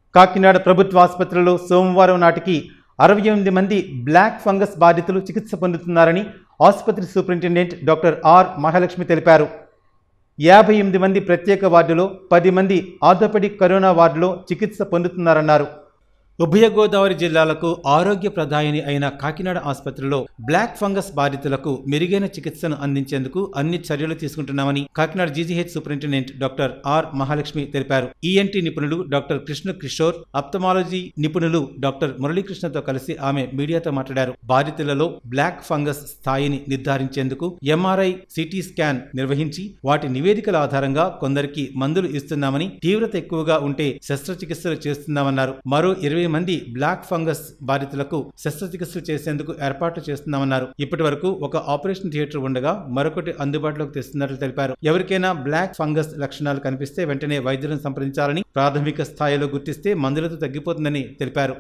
కాకినాడ ప్రభుత్వ ఆసుపత్రిలో సోమవారం నాటికి అరవై ఎనిమిది మంది బ్లాక్ ఫంగస్ బాధితులు చికిత్స పొందుతున్నారని ఆసుపత్రి సూపరింటెండెంట్ డాక్టర్ ఆర్ మహాలక్ష్మి తెలిపారు యాభై ఎనిమిది మంది ప్రత్యేక వార్డులో పది మంది ఆర్థోపెడిక్ కరోనా వార్డులో చికిత్స పొందుతున్నారన్నారు ఉభయ గోదావరి జిల్లాలకు ఆరోగ్య ప్రదాయిని అయిన కాకినాడ ఆసుపత్రిలో బ్లాక్ ఫంగస్ బాధితులకు మెరుగైన చికిత్సను అందించేందుకు అన్ని చర్యలు తీసుకుంటున్నామని Kakinada GGH superintendent doctor R Mahalakshmi తెలిపారు ఈఎన్టీ నిపుణులు డాక్టర్ కృష్ణ కిషోర్ అప్తమాలజీ నిపుణులు డాక్టర్ మురళీకృష్ణతో కలిసి ఆమె మీడియాతో మాట్లాడారు బాధితులలో బ్లాక్ ఫంగస్ స్థాయిని నిర్ధారించేందుకు ఎంఆర్ఐ సిటీ స్కాన్ నిర్వహించి వాటి నివేదికల ఆధారంగా కొందరికి మందులు ఇస్తున్నామని తీవ్రత ఎక్కువగా ఉంటే శస్త్రచికిత్సలు చేస్తున్నామన్నారు మరో ఇరవై మంది బ్లాక్ ఫంగస్ బాధితులకు శస్త్రచికిత్సలు చేసేందుకు ఏర్పాట్లు చేస్తున్నామన్నారు ఇప్పటి వరకు ఒక ఆపరేషన్ థియేటర్ ఉండగా మరొకటి అందుబాటులోకి తెస్తున్నట్లు తెలిపారు ఎవరికైనా బ్లాక్ ఫంగస్ లక్షణాలు కనిపిస్తే వెంటనే వైద్యులను సంప్రదించాలని ప్రాథమిక స్థాయిలో గుర్తిస్తే మందులతో తగ్గిపోతుందని తెలిపారు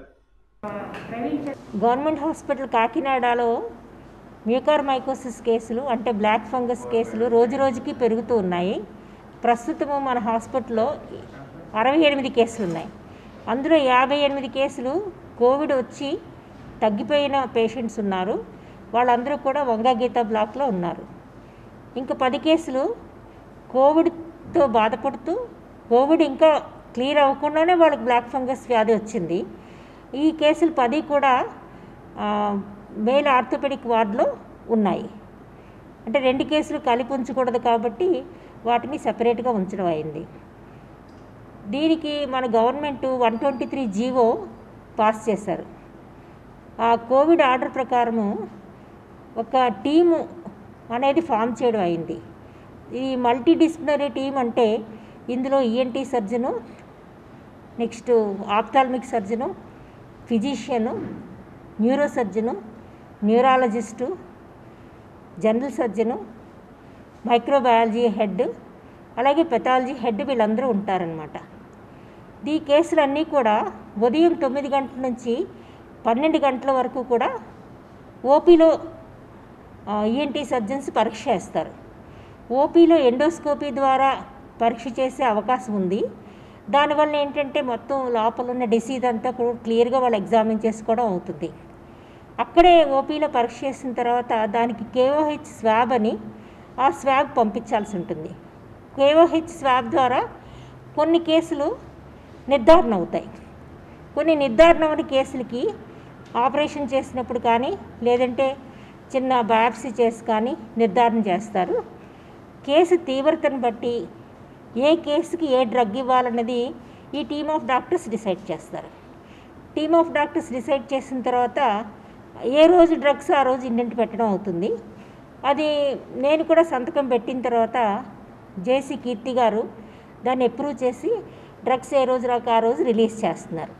గవర్నమెంట్ హాస్పిటల్ కాకినాడలో మ్యూకార్ మైకోసిస్ కేసులు అంటే బ్లాక్ ఫంగస్ కేసులు రోజు రోజుకి పెరుగుతూ ఉన్నాయి ప్రస్తుతము మన హాస్పిటల్లో అరవై ఎనిమిది కేసులు ఉన్నాయి అందులో యాభై ఎనిమిది కేసులు కోవిడ్ వచ్చి తగ్గిపోయిన పేషెంట్స్ ఉన్నారు వాళ్ళందరూ కూడా వంగగీత బ్లాక్లో ఉన్నారు ఇంకా పది కేసులు కోవిడ్తో బాధపడుతూ కోవిడ్ ఇంకా క్లియర్ అవ్వకుండానే వాళ్ళకి బ్లాక్ ఫంగస్ వ్యాధి వచ్చింది ఈ కేసులు పది కూడా ఆ, మేల్ ఆర్థోపెడిక్ వార్డులో ఉన్నాయి అంటే రెండు కేసులు కలిపి ఉంచకూడదు కాబట్టి వాటిని సపరేట్గా ఉంచడం అయింది దీనికి మన government one twenty three GO pass చేశారు ఆ కోవిడ్ ఆర్డర్ ప్రకారము ఒక టీము అనేది ఫామ్ చేయడం అయింది ఈ మల్టీ డిసిప్లినరీ టీం అంటే ఇందులో ENT surgeon next ophthalmic surgeon physician neuro surgeon neurologist general surgeon microbiology head అలాగే పెథాలజీ హెడ్ వీళ్ళందరూ ఉంటారనమాట ఈ కేసులన్నీ కూడా ఉదయం తొమ్మిది గంటల నుంచి పన్నెండు గంటల వరకు కూడా ఓపీలో ఈఎన్టీ సర్జన్స్ పరీక్ష చేస్తారు ఓపీలో ఎండోస్కోపీ ద్వారా పరీక్ష చేసే అవకాశం ఉంది దానివల్ల ఏంటంటే మొత్తం లోపల ఉన్న డిసీజ్ అంతా కూడా క్లియర్గా వాళ్ళు ఎగ్జామిన్ చేసుకోవడం అవుతుంది అక్కడే ఓపీలో పరీక్ష చేసిన తర్వాత దానికి కేఓహెచ్ స్వాబ్ అని ఆ స్వాబ్ పంపించాల్సి ఉంటుంది కేఓహెచ్ స్వాబ్ ద్వారా కొన్ని కేసులు నిర్ధారణ అవుతాయి కొన్ని నిర్ధారణ అవ్వని కేసులకి ఆపరేషన్ చేసినప్పుడు కానీ లేదంటే చిన్న బయాప్సీ చేసి కానీ నిర్ధారణ చేస్తారు కేసు తీవ్రతను బట్టి ఏ కేసుకి ఏ డ్రగ్ ఇవ్వాలన్నది ఈ టీమ్ ఆఫ్ డాక్టర్స్ డిసైడ్ చేస్తారు టీమ్ ఆఫ్ డాక్టర్స్ డిసైడ్ చేసిన తర్వాత ఏ రోజు డ్రగ్స్ ఆ రోజు ఇంటింటి పెట్టడం అవుతుంది అది నేను కూడా సంతకం పెట్టిన తర్వాత జేసీ కీర్తి గారు దాన్ని అప్రూవ్ చేసి డ్రగ్స్ ఏ రోజు రాక ఆ రోజు రిలీజ్ చేస్తున్నారు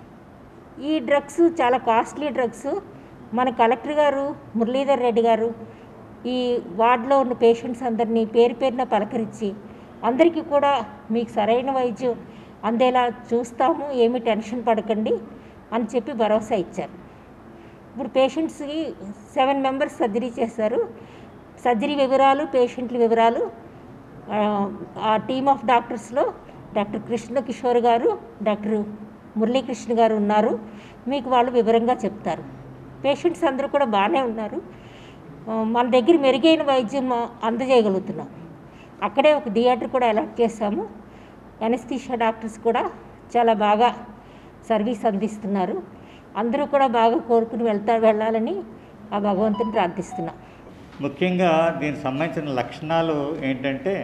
ఈ డ్రగ్స్ చాలా కాస్ట్లీ డ్రగ్స్ మన కలెక్టర్ గారు మురళీధర్ రెడ్డి గారు ఈ వార్డులో ఉన్న పేషెంట్స్ అందరినీ పేరు పేరున పలకరించి అందరికీ కూడా మీకు సరైన వైద్యం అందేలా చూస్తాము ఏమీ టెన్షన్ పడకండి అని చెప్పి భరోసా ఇచ్చారు ఇప్పుడు పేషెంట్స్కి సెవెన్ మెంబర్స్ సర్జరీ చేశారు సర్జరీ వివరాలు పేషెంట్ల వివరాలు ఆ, ఆ టీమ్ ఆఫ్ డాక్టర్స్లో డాక్టర్ కృష్ణ కిషోర్ గారు డాక్టర్ మురళీకృష్ణ గారు ఉన్నారు మీకు వాళ్ళు వివరంగా చెప్తారు పేషెంట్స్ అందరూ కూడా బాగానే ఉన్నారు ఆ, మన దగ్గర మెరుగైన వైద్యం అందజేయగలుగుతున్నాం అక్కడే ఒక థియేటర్ కూడా అలాట్ చేశాము ఎనస్థీషియా డాక్టర్స్ కూడా చాలా బాగా సర్వీస్ అందిస్తున్నారు అందరూ కూడా బాగా కోరుకుని వెళ్తా వెళ్ళాలని ఆ భగవంతుని ప్రార్థిస్తున్నాం ముఖ్యంగా దీనికి సంబంధించిన లక్షణాలు ఏంటంటే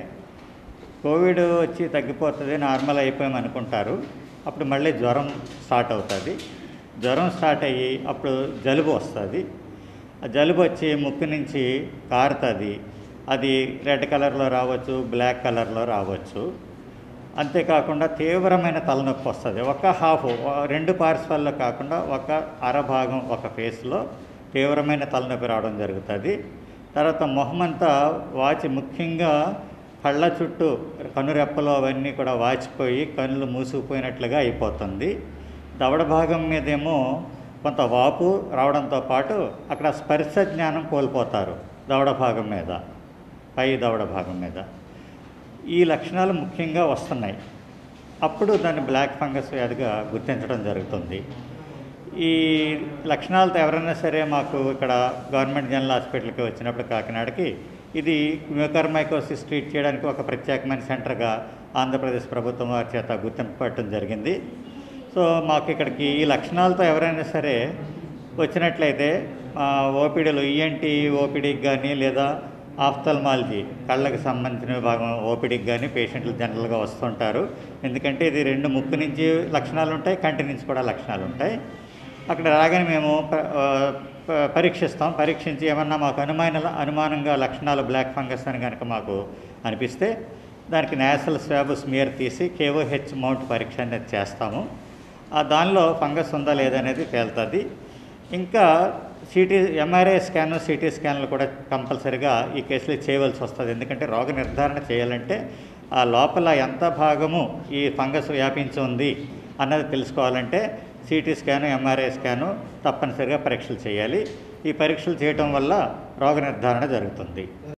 కోవిడ్ వచ్చి తగ్గిపోతుంది నార్మల్ అయిపోయాం అనుకుంటారు అప్పుడు మళ్ళీ జ్వరం స్టార్ట్ అవుతుంది జ్వరం స్టార్ట్ అయ్యి అప్పుడు జలుబు వస్తుంది ఆ జలుబు వచ్చి ముక్కు నుంచి కారుతుంది అది రెడ్ కలర్లో రావచ్చు బ్లాక్ కలర్లో రావచ్చు అంతేకాకుండా తీవ్రమైన తలనొప్పి వస్తుంది ఒక హాఫ్ రెండు పార్శ్వాల్లో కాకుండా ఒక అరభాగం ఒక ఫేస్లో తీవ్రమైన తలనొప్పి రావడం జరుగుతుంది తర్వాత మొహమంతా వాచి ముఖ్యంగా కళ్ళ చుట్టూ కనురెప్పలు అవన్నీ కూడా వాచిపోయి కళ్ళు మూసుకుపోయినట్లుగా అయిపోతుంది దవడ భాగం మీదేమో కొంత వాపు రావడంతో పాటు అక్కడ స్పర్శ జ్ఞానం కోల్పోతారు దవడ భాగం మీద పై దవడ భాగం మీద ఈ లక్షణాలు ముఖ్యంగా వస్తున్నాయి అప్పుడు దాన్ని బ్లాక్ ఫంగస్ వ్యాధిగా గుర్తించడం జరుగుతుంది ఈ లక్షణాలతో ఎవరైనా సరే మాకు ఇక్కడ గవర్నమెంట్ జనరల్ హాస్పిటల్కి వచ్చినప్పుడు కాకినాడకి ఇది మ్యూకర్మైకోసిస్ ట్రీట్ చేయడానికి ఒక ప్రత్యేకమైన సెంటర్గా ఆంధ్రప్రదేశ్ ప్రభుత్వం వారి చేత గుర్తింపబడటం జరిగింది సో మాకు ఇక్కడికి ఈ లక్షణాలతో ఎవరైనా సరే వచ్చినట్లయితే ఓపీడీలు ఈఎన్టీ ఓపీడీకి కానీ లేదా ఆఫ్థల్మాలజీ కళ్ళకి సంబంధించిన విభాగం ఓపీడీకి కానీ పేషెంట్లు జనరల్గా వస్తుంటారు ఎందుకంటే ఇది రెండు ముక్కు నుంచి లక్షణాలు ఉంటాయి కంటి నుంచి కూడా లక్షణాలు ఉంటాయి అక్కడ రాగానే మేము ప- ఆ, ప- పరీక్షిస్తాం పరీక్షించి ఏమన్నా మాకు అనుమాన అనుమానంగా లక్షణాలు బ్లాక్ ఫంగస్ అని కనుక మాకు అనిపిస్తే దానికి నేషనల్ స్వాబ్ స్మియర్ తీసి కేఓహెచ్ మౌంట్ పరీక్ష అనేది చేస్తాము ఆ దానిలో ఫంగస్ ఉందా లేదా అనేది తేలుతుంది ఇంకా సిటీ ఎంఆర్ఐ స్కాన్ సిటీ స్కాన్లు కూడా కంపల్సరిగా ఈ కేసులో చేయవలసి వస్తుంది ఎందుకంటే రోగ నిర్ధారణ చేయాలంటే ఆ లోపల ఎంత భాగము ఈ ఫంగస్ వ్యాపించి ఉంది అన్నది తెలుసుకోవాలంటే సిటీ స్కాను ఎంఆర్ఐ స్కాను తప్పనిసరిగా పరీక్షలు చేయాలి ఈ పరీక్షలు చేయటం వల్ల రోగ నిర్ధారణ జరుగుతుంది